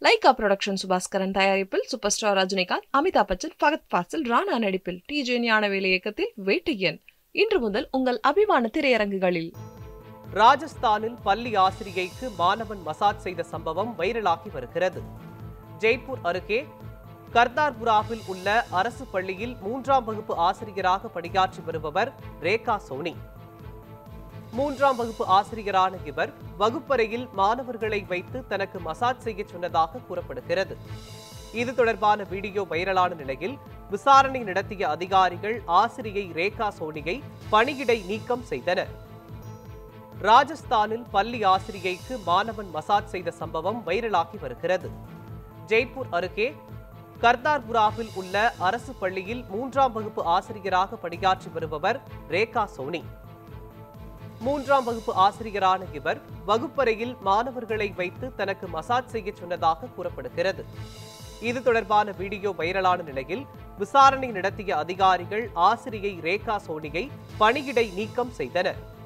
Lyca production Subaskaran தயாரிப்பில் super star Rajinikanth Amitabh Bachchan Fahadh Faasil Rana நடிப்பில் T J Gnanavel இயக்கத்தில் வேட்டையன் இன்று முதல் உங்கள் அபிமான திரையரங்குகளில் ராஜஸ்தானில் பள்ளி ஆசிரியைக்கு மாணவன் மசாஜ் செய்த சம்பவம் வைரலாகி வருகிறது ஜெய்ப்பூர் அருகே கர்தார்புராவில் உள்ள அரசு பள்ளியில் மூன்றாம் வகுப்பு ஆசிரியராக பணியாற்றி வருபவர் ரேகா சோனி மூன்றாம் வகுப்பு ஆசிரியரான இவர் வகுப்பறையில் மாணவர்களை வைத்து தனக்கு மசாஜ் செய்ய சொன்னதாக கூறப்படுகிறது இது தொடர்பான வீடியோ வைரலான நிலையில் விசாரணை நடத்திய அதிகாரிகள் ஆசிரியை ரேகா சோனியை பணியிடை நீக்கம் செய்தனர் ராஜஸ்தானில் பள்ளி ஆசிரியைக்கு மாணவன் மசாஜ் செய்த சம்பவம் வைரலாகி வருகிறது ஜெய்ப்பூர் அருகே கர்தார்புராவில் உள்ள அரசு பள்ளியில் மூன்றாம் வகுப்பு ஆசிரியராக பணியாற்றி வருபவர் ரேகா சோனி மூன்றாம் வகுப்பு ஆசிரியரான இவர் வகுப்பறையில் மாணவர்களை வைத்து தனக்கு மசாஜ் செய்ய சொன்னதாக கூறப்படுகிறது இது தொடர்பான வீடியோ வைரலான நிலையில் விசாரணை நடத்திய அதிகாரிகள் ஆசிரியை ரேகா சோனியை பணியிடை நீக்கம் செய்தனர்